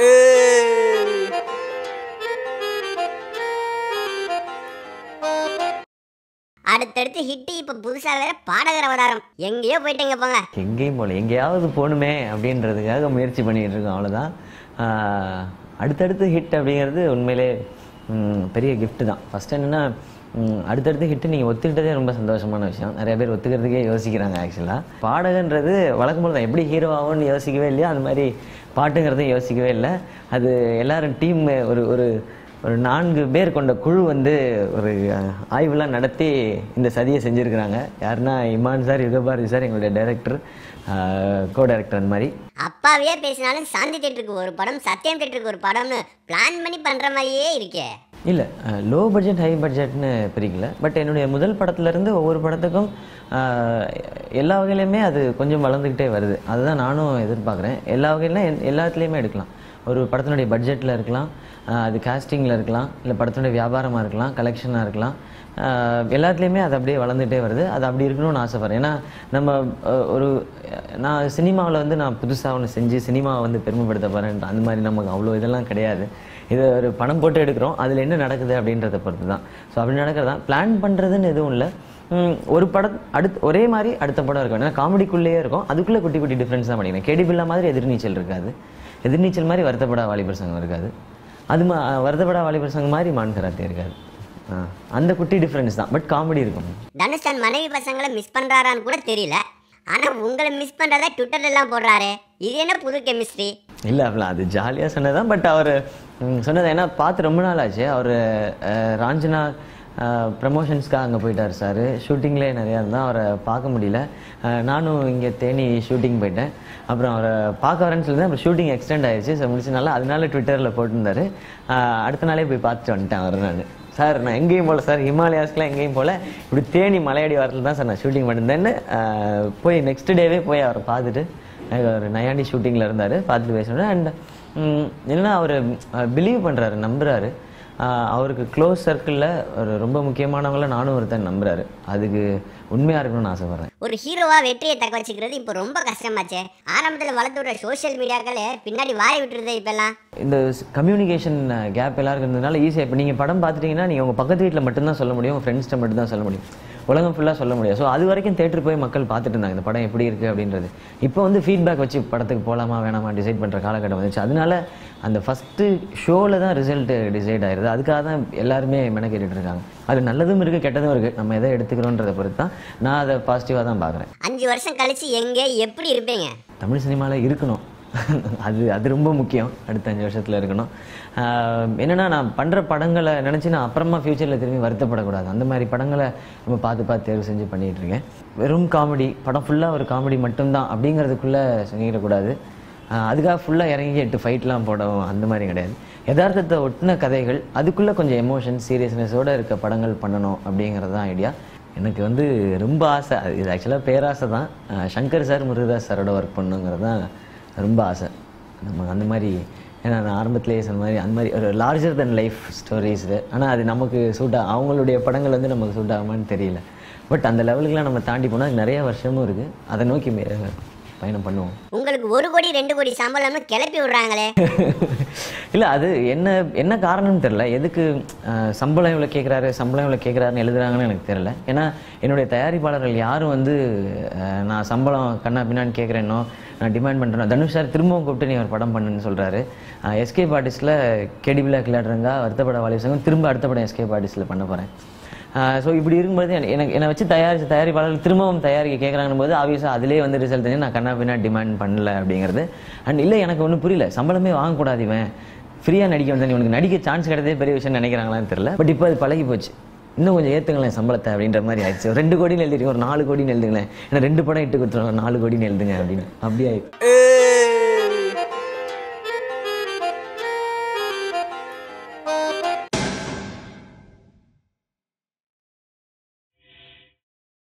அடுத்தடுத்து ஹிட்டு இப்ப புதுசா வேற பாடகர் அவதாரம் எங்கேயோ போயிட்டீங்க போங்க எங்கேயும் போகல எங்கேயாவது போகணுமே அப்படின்றதுக்காக முயற்சி பண்ணிகிட்டு இருக்கோம் அவ்வளோதான் ஆஹ் அடுத்தடுத்து ஹிட் அப்படிங்கிறது உண்மையிலே ம், பெரிய gift தான் ஃபஸ்ட் என்னென்னா அடுத்தடுத்து ஹிட்டு நீங்கள் ஒத்துக்கிட்டதே ரொம்ப சந்தோஷமான விஷயம் நிறைய பேர் ஒத்துக்கிறதுக்கே யோசிக்கிறாங்க ஆக்சுவலாக பாடகன்றது வழக்கம் போல தான் எப்படி ஹீரோ ஆகும்னு யோசிக்கவே இல்லையா அந்த மாதிரி பாட்டுங்கிறதையும் யோசிக்கவே இல்லை அது எல்லாரும் டீம் ஒரு ஒரு ஒரு நான்கு பேர் கொண்ட குழு வந்து ஒரு அஹ், ஆய்வுலாம் நடத்தி இந்த சதியை செஞ்சுருக்கிறாங்க யாருன்னா இமான் சார் யுகபாரதி சார் எங்களுடைய டைரக்டர் கோ டைரக்டர் அந்த மாதிரி அப்பாவே பேசினாலும் சாந்தி தேட்டருக்கு ஒரு படம் சத்யம் தேட்டருக்கு ஒரு படம்னு பிளான் பண்ணி பண்ற மாதிரியே இருக்கே இல்லை லோ பட்ஜெட் ஹை பட்ஜெட்னு பிரிக்கல பட் என்னுடைய முதல் படத்துலேருந்து ஒவ்வொரு படத்துக்கும் அஹ், எல்லா வகையிலையுமே அது கொஞ்சம் வளர்ந்துக்கிட்டே வருது அதுதான் நானும் எதிர்பார்க்குறேன் எல்லா வகையிலும் எல்- எல்லாத்துலேயுமே எடுக்கலாம் ஒரு படத்தினுடைய பட்ஜெட்டில் இருக்கலாம் அஹ், அது காஸ்டிங்கில் இருக்கலாம் இல்லை படத்தினுடைய வியாபாரமாக இருக்கலாம் கலெக்ஷனாக இருக்கலாம் அஹ், எல்லாத்துலேயுமே அது அப்படியே வளர்ந்துட்டே வருது அது அப்படி இருக்கணும்னு ஆசைப்பட்றேன் ஏன்னா நம்ம அஹ், ஒரு நான் சினிமாவில் வந்து நான் புதுசாக ஒன்று செஞ்சு சினிமாவை வந்து பெருமைப்படுத்த போகிறேன் அந்த மாதிரி நமக்கு அவ்வளோ இதெல்லாம் கிடையாது இது ஒரு பணம் போட்டு எடுக்கிறோம் அதில் என்ன நடக்குது அப்படின்றத பொறுத்து தான் ஸோ அப்படி நடக்கிறதா பிளான் பண்ணுறதுன்னு எதுவும் இல்லை ம், ஒரு படம் அடுத்து ஒரே மாதிரி அடுத்த படம் இருக்கும் ஏன்னா காமெடிக்குள்ளேயே இருக்கும் அதுக்குள்ளே குட்டி குட்டி டிஃப்ரென்ஸ் தான் பண்ணிக்கிறேன் கெடிபில்லா மாதிரி எதிர்நீச்சல் இருக்காது எதிர்நீச்சல் மாதிரி வருத்தப்படா வாலிபர் சங்கம் இருக்காது அது மா வருத்தப்படா வாலிபர் சங்கம் மாதிரி மான் கராத்தே இருக்காது ஆ, அந்த குட்டி டிஃப்ரென்ஸ் தான் பட் காமெடி இருக்கும் தனுஷ் தன் மனைவி பசங்களை மிஸ் பண்றாரான்னு கூட தெரியல ஆனா உங்களை மிஸ் பண்றதா ட்விட்டர்ல எல்லாம் போடுறாரு இது என்ன புது கெமிஸ்ட்ரி இல்லை அப்படிலாம் அது ஜாலியாக சொன்னதான் பட் அவர் சொன்னது ஏன்னா பார்த்து ரொம்ப நாள் ஆச்சு அவர் ராஞ்சனா ப்ரமோஷன்ஸ்க்காக அங்கே போயிட்டார் சார் ஷூட்டிங்லேயே நிறையா இருந்தால் அவரை பார்க்க முடியல அஹ், நானும் இங்கே தேனி ஷூட்டிங் போயிட்டேன் அப்புறம் அவரை பார்க்க வரேன்னு சொல்லி அப்புறம் ஷூட்டிங் எக்ஸ்டெண்ட் ஆயிடுச்சு ஸோ முடிச்சனால அதனால ட்விட்டரில் போட்டிருந்தாரு அஹ், அடுத்த நாளே போய் பார்த்துட்டு வந்துட்டேன் அவர் நான் சார் நான் எங்கேயும் போகல சார் ஹிமாலயாஸ்க்குலாம் எங்கேயும் போகல இப்படி தேனி மலையடி வாரத்தில் தான் சார் நான் ஷூட்டிங் பண்ணியிருந்தேன்னு அஹ், போய் நெக்ஸ்ட் டேவே போய் அவரை பார்த்துட்டு ஒரு நயாண்டி ஷூட்டிங்கில் இருந்தார் பார்த்துட்டு பேசினேன் அண்ட் என்னன்னா அவர் பிலீவ் பண்ணுறாரு நம்புறாரு ஆஹ் அவருக்கு க்ளோஸ் சர்க்கிளில் ஒரு ரொம்ப முக்கியமானவங்கள நானும் ஒருத்தன் நம்புறாரு அதுக்கு உண்மையாக இருக்கணும்னு ஆசைப்பட்றேன் ஒரு ஹீரோவா வெற்றியை தக்க வச்சுக்கிறது இப்போ ரொம்ப கஷ்டமாச்சே ஆரம்பத்தில் வளர்த்து விடுற சோஷியல் மீடியாக்களே பின்னாடி வாரி விட்டுருது இப்பெல்லாம் இந்த கம்யூனிகேஷன் கேப் எல்லாருக்கும் இருந்ததுனால ஈஸியாக இப்போ நீங்கள் படம் பார்த்துட்டீங்கன்னா நீங்கள் உங்கள் பக்கத்து வீட்டில் மட்டும்தான் சொல்ல முடியும் உங்கள் ஃப்ரெண்ட்ஸ்கிட்ட மட்டும் தான் சொல்ல முடியும் உலகம் ஃபுல்லாக சொல்ல முடியும் ஸோ அது வரைக்கும் தேட்டர் போய் மக்கள் பார்த்துட்டு இருந்தாங்க இந்த படம் எப்படி இருக்குது அப்படின்றது இப்போ வந்து ஃபீட்பேக் வச்சு படத்துக்கு போகலாமா வேணாமா டிசைட் பண்ணுற காலகட்டம் வந்துச்சு அதனால அந்த ஃபஸ்ட்டு ஷோவில் தான் ரிசல்ட் டிசைட் ஆயிருது அதுக்காக தான் எல்லாருமே மெனக்கேட்டுட்டு இருக்காங்க அது நல்லதும் இருக்குது கெட்டதும் இருக்குது நம்ம எதை எடுத்துக்கிறோன்றதை பொறுத்து தான் நான் அதை பாசிட்டிவாக தான் பார்க்குறேன் அஞ்சு வருஷம் கழிச்சு எங்கே எப்படி இருப்பீங்க தமிழ் சினிமாவில் இருக்கணும் அது அது ரொம்ப முக்கியம் அடுத்த அஞ்சு வருஷத்தில் இருக்கணும் ஆஹ் என்னன்னா நான் பண்ணுற படங்களை நினச்சி நான் அப்புறமா ஃப்யூச்சரில் திரும்பி வருத்தப்படக்கூடாது அந்த மாதிரி படங்களை நம்ம பார்த்து பார்த்து தேர்வு செஞ்சு பண்ணிகிட்டு இருக்கேன் வெறும் காமெடி படம் ஃபுல்லாக ஒரு காமெடி மட்டும்தான் அப்படிங்கிறதுக்குள்ளே சொல்லிடக்கூடாது ஆஹ் அதுக்காக ஃபுல்லாக இறங்கி எட்டு ஃபைட்லாம் போடவும் அந்த மாதிரி கிடையாது யதார்த்தத்தை ஒட்டின கதைகள் அதுக்குள்ளே கொஞ்சம் எமோஷன் சீரியஸ்னஸோடு இருக்க படங்கள் பண்ணணும் அப்படிங்கிறது தான் ஐடியா எனக்கு வந்து ரொம்ப ஆசை அது இது ஆக்சுவலாக பேராசை தான் ஆஹ் சங்கர் சார் முருகதாஸ் சாரோட ஒர்க் பண்ணுங்கிறது தான் ரொம்ப ஆசை நம்ம அந்த மாதிரி ஏன்னா நான் ஆரம்பத்திலேயே சொன்ன மாதிரி அந்த மாதிரி ஒரு லார்ஜர் தென் லைஃப் ஸ்டோரிஸ் ஆனால் அது நமக்கு சூட் அவங்களுடைய படங்கள் வந்து நமக்கு சூட் ஆகுமான்னு தெரியல பட் அந்த லெவலுக்குலாம் நம்ம தாண்டி போனால் நிறைய வருஷமும் இருக்குது அதை நோக்கி மே- பயணம் பண்ணுவோம் உங்களுக்கு ஒரு கோடி ரெண்டு கோடி சம்பளம்னு கிளப்பி விடுறாங்களே இல்லை அது என்ன என்ன காரணம்னு தெரில எதுக்கு அஹ், சம்பளம் இவ்வளோ கேட்குறாரு சம்பளம் இவ்வளோ கேட்குறாருன்னு எழுதுறாங்கன்னு எனக்கு தெரியல ஏன்னா என்னுடைய தயாரிப்பாளர்கள் யாரும் வந்து அஹ், நான் சம்பளம் கண்ணா பின்னான்னு கேட்குறேனோ நான் டிமாண்ட் பண்ணுறேனோ தனுஷ் சார் திரும்பவும் கூப்பிட்டு நீ ஒரு படம் பண்ணுன்னு சொல்கிறாரு எஸ்கே ஆர்டிஸ்டில் கெடிபிளா கிளாடுறங்கா வருத்தப்பட வாலிப சங்கம் திரும்ப அடுத்த படம் எஸ்கே ஆர்டிஸ்டில் பண்ண போகிறேன் ஸோ இப்படி இருக்கும்போது எனக்கு- எனக்கு என்னை வச்சு தயாரிச்ச தயாரிப்பாளர்கள் திரும்பவும் தயாரிக்க கேட்குறாங்கன்னு போது ஆப்வியஸாக அதிலே வந்து ரிசல்ட் தெரிஞ்சு நான் கண்ணா பின்னா டிமாண்ட் பண்ணல அப்படிங்கிறது அண்ட் இல்லை எனக்கு ஒன்றும் புரியல சம்பளமே வாங்கக்கூடாது இவன் ஃப்ரீயாக நடிக்க வந்தேன் இவனுக்கு நடிக்க சான்ஸ் கிடைத்ததே பெரிய விஷயம் நினைக்கிறாங்களான்னு தெரியல பட் இப்போ அது பழகி போச்சு இன்னும் கொஞ்சம் ஏற்றுங்களேன் சம்பளத்தை அப்படின்ற மாதிரி ஆயிடுச்சு ஒரு ரெண்டு கோடின்னு எழுதிருக்கேன் ஒரு நாலு கோடின்னு எழுதுங்களேன் ஏன்னா ரெண்டு படம் இட்டு கொடுத்துருவாங்க நாலு கோடின்னு எழுதுங்க அப்படின்னு அப்படியே ஆயிடுச்சு